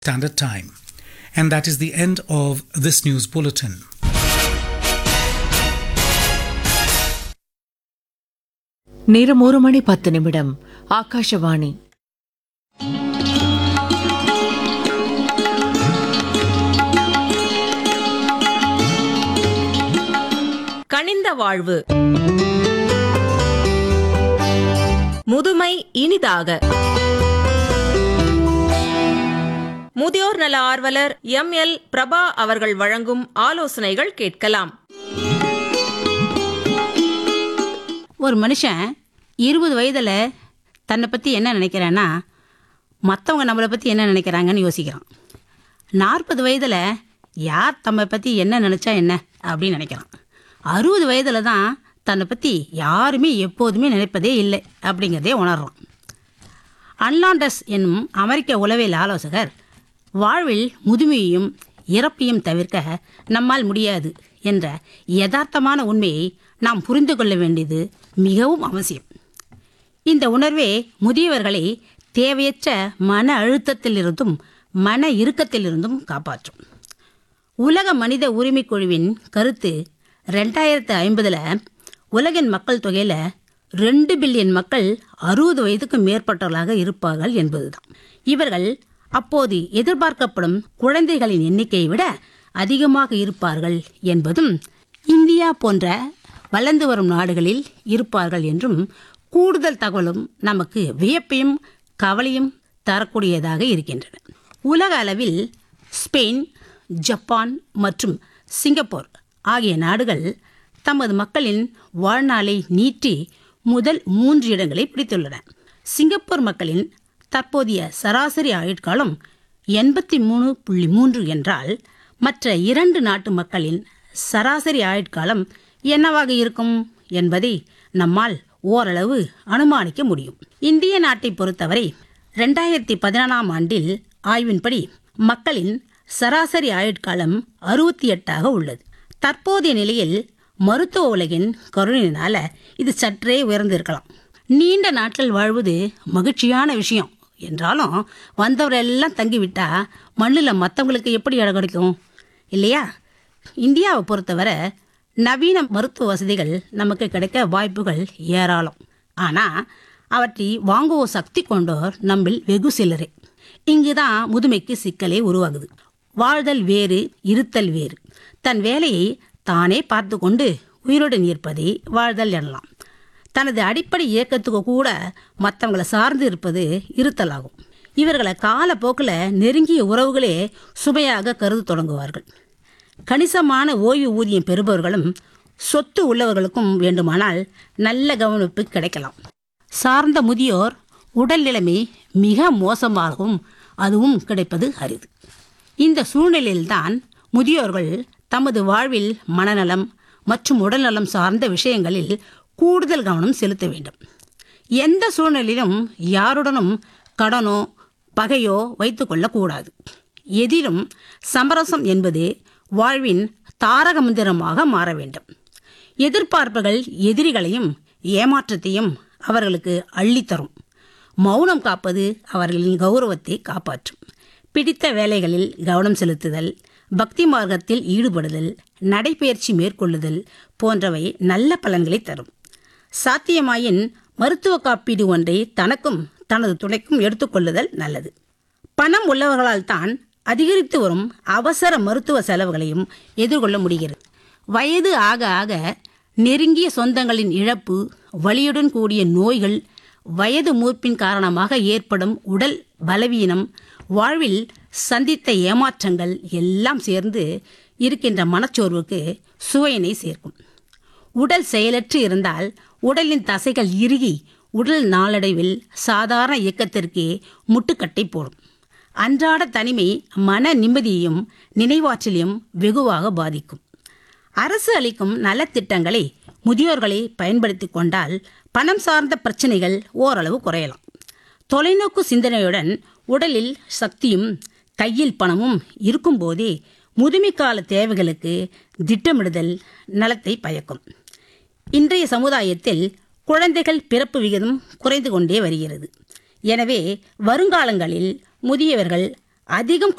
Standard Time. And that is the end of this news bulletin. நேரம் ஒரு மணி பத்து நிமிடம் ஆகாஷவாணி கனிந்த வாழ்வு முதுமை இனிதாக முதியோர் நல ஆர்வலர் எம் எல் பிரபா அவர்கள் வழங்கும் ஆலோசனைகள் கேட்கலாம் ஒரு மனுஷன் இருபது வயதில் தன்னை பற்றி என்ன நினைக்கிறான்னா மற்றவங்க நம்மளை பற்றி என்ன நினைக்கிறாங்கன்னு யோசிக்கிறான் நாற்பது வயதில் யார் தம்மை பற்றி என்ன நினச்சா என்ன அப்படின்னு நினைக்கிறான் அறுபது வயதில் தான் தன்னை பற்றி யாருமே எப்போதுமே நினைப்பதே இல்லை அப்படிங்கிறதே உணர்றான் அன்லாண்டஸ் என்னும் அமெரிக்க உளவியல் ஆலோசகர் வாழ்வில் முதுமையையும் இறப்பையும் தவிர்க்க நம்மால் முடியாது என்ற யதார்த்தமான உண்மையை நாம் புரிந்து கொள்ள வேண்டியது மிகவும் அவசியம் இந்த உணர்வே முதியவர்களை தேவையற்ற மன அழுத்தத்திலிருந்தும் மன இறுக்கத்திலிருந்தும் காப்பாற்றும் உலக மனித உரிமைக் குழுவின் கருத்து ரெண்டாயிரத்து ஐம்பதில் உலகின் மக்கள் தொகையில் ரெண்டு பில்லியன் மக்கள் அறுபது வயதுக்கு மேற்பட்டவர்களாக இருப்பார்கள் என்பதுதான் இவர்கள் அப்போது எதிர்பார்க்கப்படும் குழந்தைகளின் எண்ணிக்கையை விட அதிகமாக இருப்பார்கள் என்பதும் இந்தியா போன்ற வளர்ந்து வரும் நாடுகளில் இருப்பார்கள் என்றும் கூடுதல் தகவலும் நமக்கு வியப்பையும் கவலையும் தரக்கூடியதாக இருக்கின்றன உலக அளவில் ஸ்பெயின் ஜப்பான் மற்றும் சிங்கப்பூர் ஆகிய நாடுகள் தமது மக்களின் வாழ்நாளை நீட்டி முதல் மூன்று இடங்களை பிடித்துள்ளன சிங்கப்பூர் மக்களின் தற்போதைய சராசரி ஆயுட்காலம் எண்பத்தி மூணு புள்ளி மூன்று என்றால் மற்ற இரண்டு நாட்டு மக்களின் சராசரி ஆயுட்காலம் என்னவாக இருக்கும் என்பதை நம்மால் ஓரளவு அனுமானிக்க முடியும் இந்திய நாட்டை பொறுத்தவரை ரெண்டாயிரத்தி பதினாலாம் ஆண்டில் ஆய்வின்படி மக்களின் சராசரி ஆயுட்காலம் அறுபத்தி எட்டாக உள்ளது தற்போதைய நிலையில் மருத்துவ உலகின் கருணையினால இது சற்றே உயர்ந்திருக்கலாம் நீண்ட நாட்கள் வாழ்வது மகிழ்ச்சியான விஷயம் என்றாலும் வந்தவரெல்லாம் தங்கிவிட்டா மண்ணில் மற்றவங்களுக்கு எப்படி இடம் கிடைக்கும் இல்லையா இந்தியாவை பொறுத்தவரை நவீன மருத்துவ வசதிகள் நமக்கு கிடைக்க வாய்ப்புகள் ஏராளம் ஆனால் அவற்றை வாங்குவோர் சக்தி கொண்டோர் நம்மில் வெகு சிலரே இங்குதான் முதுமைக்கு சிக்கலே உருவாகுது வாழ்தல் வேறு இருத்தல் வேறு தன் வேலையை தானே பார்த்து கொண்டு உயிருடன் இருப்பதை வாழ்தல் எனலாம் தனது அடிப்படை இயக்கத்துக்கு கூட மற்றவங்களை சார்ந்து இருப்பது இருத்தலாகும் இவர்களை காலப்போக்கில் நெருங்கிய உறவுகளே சுமையாக கருது தொடங்குவார்கள் கணிசமான ஓய்வு ஊதியம் பெறுபவர்களும் சொத்து உள்ளவர்களுக்கும் வேண்டுமானால் நல்ல கவனிப்பு கிடைக்கலாம் சார்ந்த முதியோர் உடல் நிலைமை மிக மோசமாகவும் அதுவும் கிடைப்பது அரிது இந்த சூழ்நிலையில்தான் முதியோர்கள் தமது வாழ்வில் மனநலம் மற்றும் உடல்நலம் சார்ந்த விஷயங்களில் கூடுதல் கவனம் செலுத்த வேண்டும் எந்த சூழ்நிலையிலும் யாருடனும் கடனோ பகையோ வைத்துக்கொள்ளக்கூடாது எதிலும் சமரசம் என்பது வாழ்வின் தாரக மந்திரமாக மாற வேண்டும் எதிர்பார்ப்புகள் எதிரிகளையும் ஏமாற்றத்தையும் அவர்களுக்கு அள்ளித்தரும் மௌனம் காப்பது அவர்களின் கௌரவத்தை காப்பாற்றும் பிடித்த வேலைகளில் கவனம் செலுத்துதல் பக்தி மார்க்கத்தில் ஈடுபடுதல் நடைபயிற்சி மேற்கொள்ளுதல் போன்றவை நல்ல பலன்களை தரும் சாத்தியமாயின் மருத்துவ காப்பீடு ஒன்றை தனக்கும் தனது துணைக்கும் எடுத்துக்கொள்ளுதல் நல்லது பணம் உள்ளவர்களால் தான் அதிகரித்து வரும் அவசர மருத்துவ செலவுகளையும் எதிர்கொள்ள முடிகிறது வயது ஆக ஆக நெருங்கிய சொந்தங்களின் இழப்பு வலியுடன் கூடிய நோய்கள் வயது மூர்ப்பின் காரணமாக ஏற்படும் உடல் பலவீனம் வாழ்வில் சந்தித்த ஏமாற்றங்கள் எல்லாம் சேர்ந்து இருக்கின்ற மனச்சோர்வுக்கு சுவையினை சேர்க்கும் உடல் செயலற்று இருந்தால் உடலின் தசைகள் இறுகி உடல் நாளடைவில் சாதாரண இயக்கத்திற்கே முட்டுக்கட்டை போடும் அன்றாட தனிமை மன நிம்மதியையும் நினைவாற்றலையும் வெகுவாக பாதிக்கும் அரசு அளிக்கும் நலத்திட்டங்களை முதியோர்களை பயன்படுத்தி கொண்டால் பணம் சார்ந்த பிரச்சனைகள் ஓரளவு குறையலாம் தொலைநோக்கு சிந்தனையுடன் உடலில் சக்தியும் கையில் பணமும் இருக்கும்போதே முதுமைக்கால தேவைகளுக்கு திட்டமிடுதல் நலத்தை பயக்கும் இன்றைய சமுதாயத்தில் குழந்தைகள் பிறப்பு விகிதம் குறைந்து கொண்டே வருகிறது எனவே வருங்காலங்களில் முதியவர்கள் அதிகம்